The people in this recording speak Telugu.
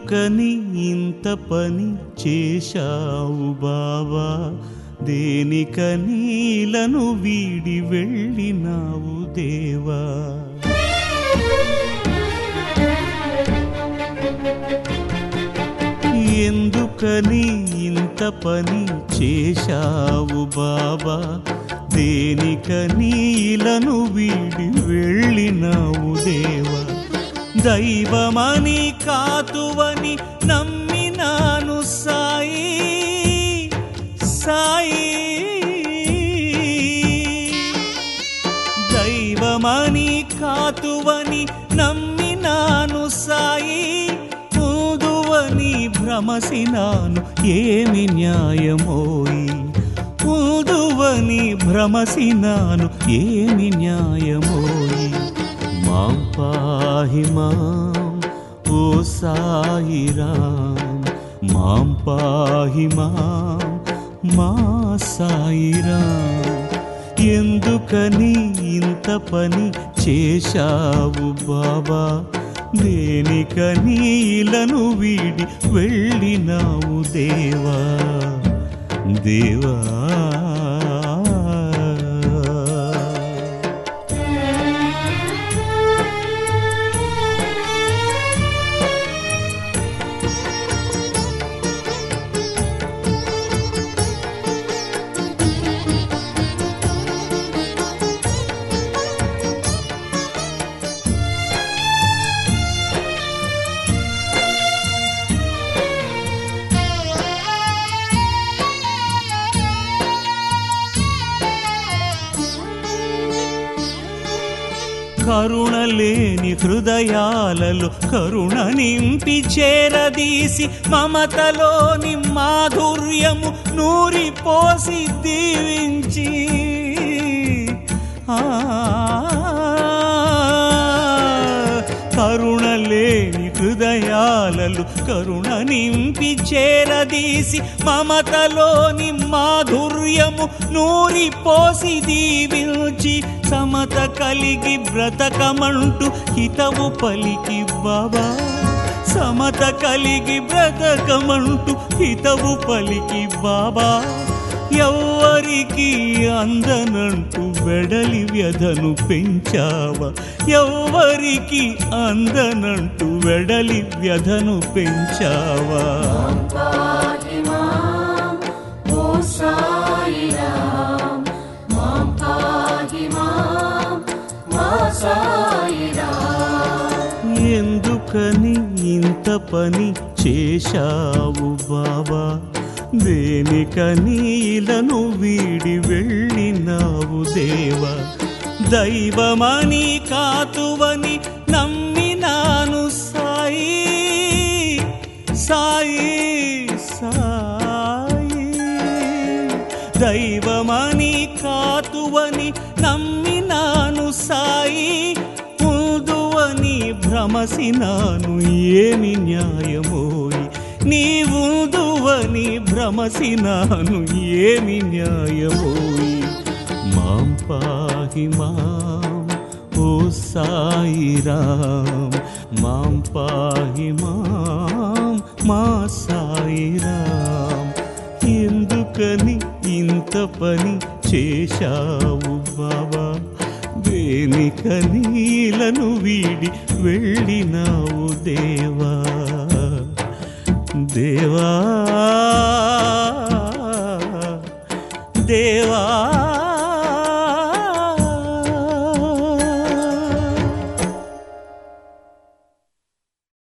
ఎందుకని ఇంత పని చేశావు బావా దేనికని ఇలను వీడి వెళ్ళినావు దేవా ఎందుకని ఇంత పని చేశావు బాబా దేనికని ఇలను వీడి వెళ్ళినావు దేవా దైవమని కాతువని నమ్మినాను సాయి సాయి దైవమని కాతువని నమ్మినాను సాయి ఊదువని భ్రమసినాను ఏమి న్యాయమోయి ఊదువని భ్రమసినాను ఏమి న్యాయమోయి మాం పాహి మాం ఓ సాయిరాం మాం పాహి మాం మా సాయిరాం ఎందుకని ఇంత పని చేశావు బాబా దేనికని ఇలను వీడి వెళ్ళినావు దేవా దేవా కరుణలేని హృదయాలలో కరుణ నింపి చేరదీసి మమతలోని మాధుర్యము నూరిపోసి దీవించి ఆ కరుణలేని హృదయాలలో కరుణ నింపి చేరదీసి మమతలోని మాధుర్యము నూరిపోసి దీవించి సమత కలిగి బ్రతకమంటూ హితవు పలికి బాబా సమత కలిగి బ్రతకమంటూ హితవు పలికి బాబా ఎవ్వరికి అందనంటూ వెడలి వ్యధను పెంచావా ఎవ్వరికి అందనంటూ వెడలి వ్యధను పెంచావా పాహి మాం ఓ సాయిరాం మాం పాహి మాం మా సాయిరాం ఎందుకని ఇంత పని చేశావు బాబా దేనికని ఇలను వీడి వెళ్ళినావు దేవా దైవమని కాతువని నమ్మినాను సాయి సాయి సాయి దైవమని కాతువని నమ్మినాను సాయి ఊదువని భ్రమసినాను ఏమి న్యాయమోయి నీవుదువని భ్రమసినాను ఏమి న్యాయమోయి మాం పాహి మాం ఓ సాయిరాం మాం పాహి మాం మా సాయిరాం ఎందుకని ఇంత పని చేశావు బాబా దేనికని ఇలను వీడి వెళ్ళినావు దేవా దేవా దేవా